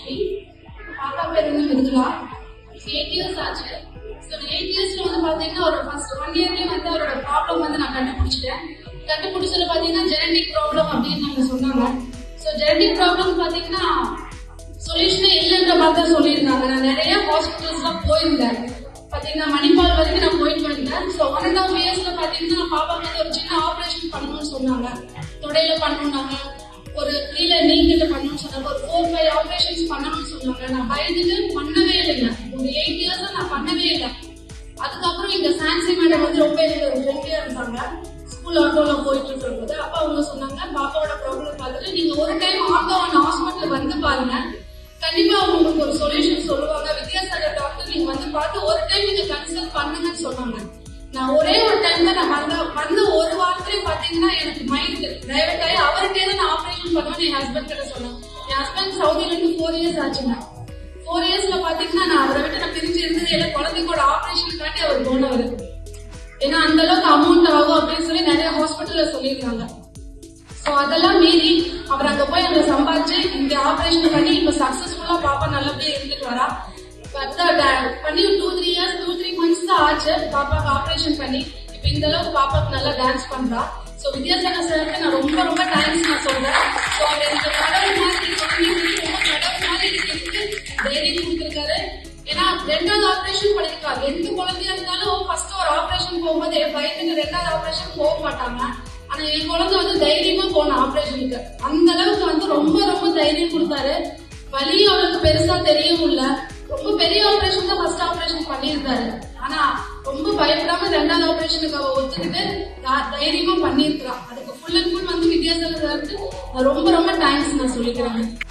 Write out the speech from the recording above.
லட்சுமி பாப்பா பேர் வந்து மிருதுலா எயிட் இயர்ஸ் ஆச்சு ஸோ எயிட் இயர்ஸ்ல வந்து பாத்தீங்கன்னா ஒரு ஃபர்ஸ்ட் ஒன் இயர்லயே வந்து அவரோட ப்ராப்ளம் வந்து நான் கண்டுபிடிச்சிட்டேன் கண்டுபிடிச்சதுல பாத்தீங்கன்னா ஜெனடிக் ப்ராப்ளம் அப்படின்னு நாங்க சொன்னாங்க ஸோ ஜெனடிக் ப்ராப்ளம் பாத்தீங்கன்னா சொல்யூஷனே இல்லைன்ற மாதிரி தான் சொல்லியிருந்தாங்க நான் நிறைய ஹாஸ்பிட்டல்ஸ்லாம் போயிருந்தேன் பாத்தீங்கன்னா மணிப்பால் வரைக்கும் நான் போயிட்டு வந்தேன் ஸோ ஒன் அண்ட் ஆஃப் இயர்ஸ்ல பாத்தீங்கன்னா பாப்பாக்கு வந்து ஒரு சின்ன ஆபரேஷன் பண்ணணும்னு சொன்னாங்க தொடையில பண்ணணும்னாங்க ஒரு கீழ நீங்கிட்ட பண்ணணும்னு சொன்னாங்க ஒரு ஃபோர் ஃபைவ் ஆபரேஷன்ஸ் பண்ணணும்னு சொன்னாங்க நான் பயந்துட்டு பண்ணவே இல்லைங்க ஒரு எயிட் இயர்ஸ் நான் பண்ணவே இல்லை அதுக்கப்புறம் இங்க சான்சி மேடம் வந்து ரொம்ப எனக்கு ஒரு ஃப்ரெண்ட்லியா இருந்தாங்க ஸ்கூல் ஆட்டோல போயிட்டு இருக்கும்போது அப்ப அவங்க சொன்னாங்க பாப்பாவோட ப்ராப்ளம் பார்த்துட்டு நீங்க ஒரு டைம் ஆட்டோ ஒன் ஹாஸ்பிட்டல் வந்து பாருங்க கண்டிப்பா அவங்க உங்களுக்கு ஒரு சொல்யூஷன் சொல்லுவாங்க வித்யாசாகர் டாக்டர் நீங்க வந்து பார்த்து ஒரு டைம் நீங்க கன்சல்ட் பண்ணுங்கன்னு சொன்னாங்க நான் ஒரே ஒரு டைம் தான் நான் வந்த வந்த ஒரு வாரத்திலே பாத்தீங்கன்னா எனக்கு மைண்ட் டைவர்ட் ஆகி அவர்கிட்டே தான் நான் ஆபரேஷன் பண்ணுவேன் என் ஹஸ்பண்ட் கிட்ட சொன்னேன் என் ஹஸ்பண்ட் சவுதியில இருந்து ஃபோர் இயர்ஸ் ஆச்சுங்க ஃபோர் இயர்ஸ்ல பாத்தீங்கன்னா நான் அவரை விட்டு நான் பிரிஞ்சு இருந்தது இல்லை குழந்தைக்கோட ஆபரேஷனுக்காண்டி அவர் போனவர் ஏன்னா அந்த அளவுக்கு அமௌண்ட் ஆகும் அப்படின்னு சொல்லி நிறைய ஹாஸ்பிட்டல்ல சொல்லியிருக்காங்க சோ அதெல்லாம் மீறி அவர் அங்க போய் அங்க சம்பாதிச்சு இந்த ஆபரேஷன் பண்ணி இப்ப சக்சஸ்ஃபுல்லா பாப்பா நல்லபடியா இருந்துட்டு வரா பட் பண்ணி two three years two three months தான் ஆச்சு பாப்பாக்கு ஆபரேஷன் பண்ணி இப்ப இந்த அளவுக்கு பாப்பாக்கு நல்லா டான்ஸ் பண்றா சோ வித்யாசாகர் சாருக்கு நான் ரொம்ப ரொம்ப தேங்க்ஸ் நான் சொல்றேன் சோ அவர் எனக்கு கடவுள் மாதிரி குழந்தைங்களுக்கு ரொம்ப கடவுள் மாதிரி எனக்கு தைரியம் கொடுத்திருக்காரு ஏன்னா ரெண்டாவது ஆபரேஷன் பண்ணிருக்காரு எந்த குழந்தையா இருந்தாலும் ஃபர்ஸ்ட் ஒரு ஆபரேஷன் போகும்போது பயந்துங்க ரெண்டாவது ஆபரேஷன் போக மாட்டாங்க ஆனா என் குழந்தை வந்து தைரியமா போன ஆபரேஷனுக்கு அந்த அளவுக்கு வந்து ரொம்ப ரொம்ப தைரியம் கொடுத்தாரு வலி அவருக்கு பெருசா தெரியவும் இல்ல ரொம்ப பெரிய ஆபரேஷன் தான் ஃபர்ஸ்ட் ஆபரேஷன் பண்ணியிருந்தாரு ஆனா ரொம்ப பயப்படாம ரெண்டாவது ஆபரேஷனுக்கு அவ ஒத்துக்கிட்டு தை- தைரியமா பண்ணியிருக்கிறான் அதுக்கு ஃபுல் அண்ட் ஃபுல் வந்து வித்யாசாகர் சாருக்கு நான் ரொம்ப ரொம்ப தேங்க்ஸ் நான் சொல்லிக்கிறேன்